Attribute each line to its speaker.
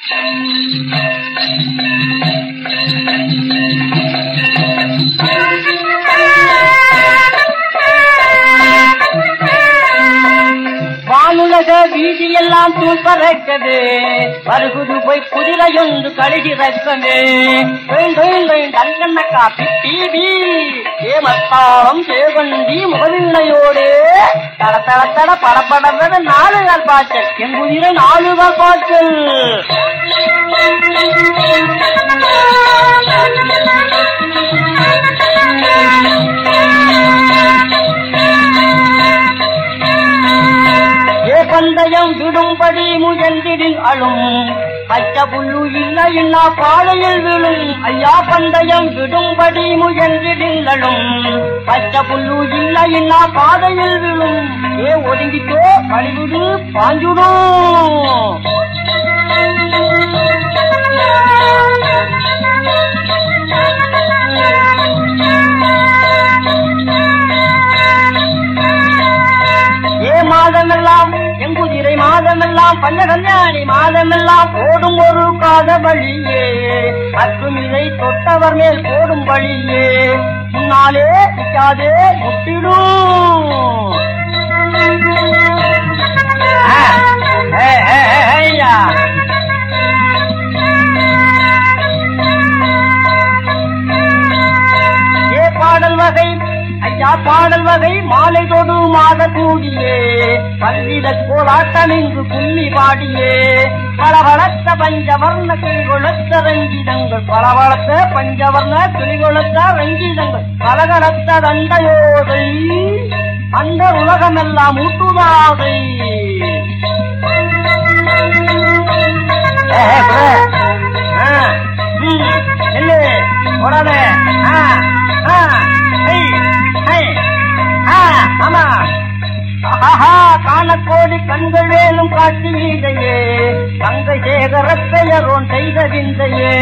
Speaker 1: வானுலக வீதியெல்லாம் தூள் பறக்கது வருகுது போய் குதிரையொன்று கழுகிறக்கது தங்கண்ணக்கா பிடி ஏமத்தாளம் சேவந்தி முகவில்லையோடு தட தட தட படப்படவென நாலு கால் பாய்ச்சல் என் குதிரை நாலு கால் பாய்ச்சல் ஏ பந்தயம் விடும்படி முயன்றிடில் அழும் பச்ச புல்லு இல்ல இல்லா பாதையில் விழும் ஐயா பந்தயம் விடும்படி முயன்றிடில் அழும் பச்ச புல்லு இல்ல இல்லா பாதையில் விழும் ஏ ஒதுங்கிட்டோ கழிவுடு பாஞ்சுடும் ஏ மாதமெல்லாம் எங்குதிரை மாதமெல்லாம் பஞ்ச கல்யாணி மாதமெல்லாம் போடும் ஒரு காத வழியே மற்றும் இதை தொட்டவர் மேல் போடும் வழியே முன்னாலே நிற்காதே முட்டிடும் ஆ, ஏ, ஏ, ஏ, ஏய்யா. ஏ பாடல் வகை ஐயா பாடல் வகை மாலை தொடு மாத கூடியே பல்வித போராட்டம் இங்கு கும்மி பாடியே பளபளத்த பஞ்சவர்ண கிளிகொளத்த ரஞ்சிதங்கள் பளபளத்த பஞ்சவர்ண கிளிகொளத்த ரஞ்சிதங்கள் கலகலத்த தண்டையோதை அந்த உலகமெல்லாம் ஊட்டுதாதை ஏ, ஏ, குரு. ஆ, ம், நில்லு, ஓடாத. ஆ, ஆ, ஹை, ஹை, ஆ, ஆமா. ஆஹா, காணக்கோடி கண்கள் வேலும் காட்சி வீதையே தங்க சேகரத்தையரோன் செய்த விந்தையே